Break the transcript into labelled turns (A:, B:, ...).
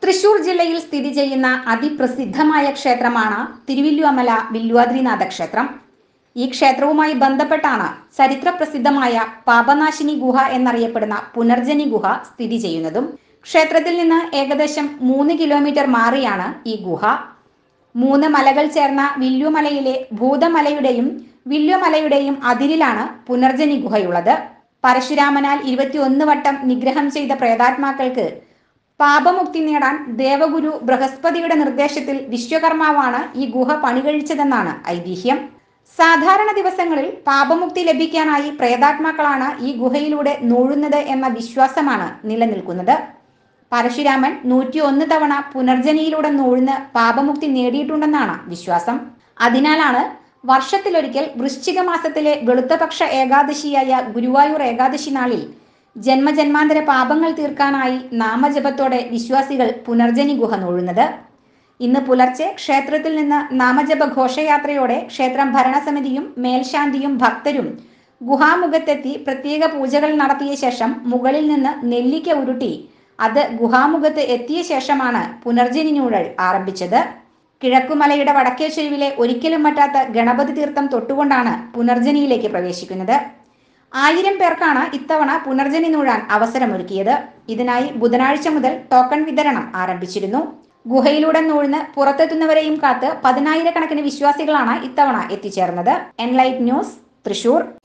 A: തൃശൂർ ജില്ലയിൽ സ്ഥിതി ചെയ്യുന്ന അതിപ്രസിദ്ധമായ ക്ഷേത്രമാണ് തിരുവില്ലുവമല വില്വാദ്രിനാഥ ക്ഷേത്രം ഈ ക്ഷേത്രവുമായി ബന്ധപ്പെട്ടാണ് ചരിത്രപ്രസിദ്ധമായ പാപനാശിനി ഗുഹ എന്നറിയപ്പെടുന്ന പുനർജനി ഗുഹ സ്ഥിതി ചെയ്യുന്നതും ക്ഷേത്രത്തിൽ നിന്ന് ഏകദേശം മൂന്ന് കിലോമീറ്റർ മാറിയാണ് ഈ ഗുഹ മൂന്ന് മലകൾ ചേർന്ന വില്ലുമലയിലെ ഭൂതമലയുടെയും വില്ലുമലയുടെയും അതിരിലാണ് പുനർജനി ഗുഹയുള്ളത് പരശുരാമനാൽ ഇരുപത്തിയൊന്ന് വട്ടം നിഗ്രഹം ചെയ്ത പ്രേതാത്മാക്കൾക്ക് പാപമുക്തി നേടാൻ ദേവഗുരു ബൃഹസ്പതിയുടെ നിർദ്ദേശത്തിൽ വിശ്വകർമാവാണ് ഈ ഗുഹ പണികഴിച്ചതെന്നാണ് ഐതിഹ്യം സാധാരണ ദിവസങ്ങളിൽ പാപമുക്തി ലഭിക്കാനായി പ്രേതാത്മാക്കളാണ് ഈ ഗുഹയിലൂടെ നൂഴുന്നത് എന്ന വിശ്വാസമാണ് നിലനിൽക്കുന്നത് പരശുരാമൻ നൂറ്റി ഒന്ന് തവണ പുനർജനിയിലൂടെ നൂഴ്ന്ന് പാപമുക്തി നേടിയിട്ടുണ്ടെന്നാണ് വിശ്വാസം അതിനാലാണ് വർഷത്തിലൊരിക്കൽ വൃശ്ചിക മാസത്തിലെ വെളുത്തപക്ഷ ഏകാദശിയായ ഗുരുവായൂർ ഏകാദശി നാളിൽ ജന്മജന്മാന്തര പാപങ്ങൾ തീർക്കാനായി നാമജപത്തോടെ വിശ്വാസികൾ പുനർജനി ഗുഹ നൂഴുന്നത് ഇന്ന് പുലർച്ചെ ക്ഷേത്രത്തിൽ നിന്ന് നാമജപ ഘോഷയാത്രയോടെ ക്ഷേത്രം ഭരണസമിതിയും മേൽശാന്തിയും ഭക്തരും ഗുഹാമുഖത്തെത്തി പ്രത്യേക പൂജകൾ നടത്തിയ ശേഷം മുകളിൽ നിന്ന് നെല്ലിക്ക ഉരുട്ടി അത് ഗുഹാമുഖത്ത് എത്തിയ ശേഷമാണ് പുനർജനി നൂഴൽ ആരംഭിച്ചത് കിഴക്കുമലയുടെ വടക്കേ ചെരുവിലെ ഒരിക്കലും പറ്റാത്ത ഗണപതി തീർത്ഥം തൊട്ടുകൊണ്ടാണ് പുനർജനിയിലേക്ക് പ്രവേശിക്കുന്നത് ആയിരം പേർക്കാണ് ഇത്തവണ പുനർജനി നൂഴാൻ അവസരമൊരുക്കിയത് ഇതിനായി ബുധനാഴ്ച മുതൽ ടോക്കൺ വിതരണം ആരംഭിച്ചിരുന്നു ഗുഹയിലൂടെ നൂഴ്ന്ന് പുറത്തെത്തുന്നവരെയും കാത്ത് പതിനായിരക്കണക്കിന് വിശ്വാസികളാണ് ഇത്തവണ എത്തിച്ചേർന്നത് എൻലൈറ്റ് ന്യൂസ് തൃശൂർ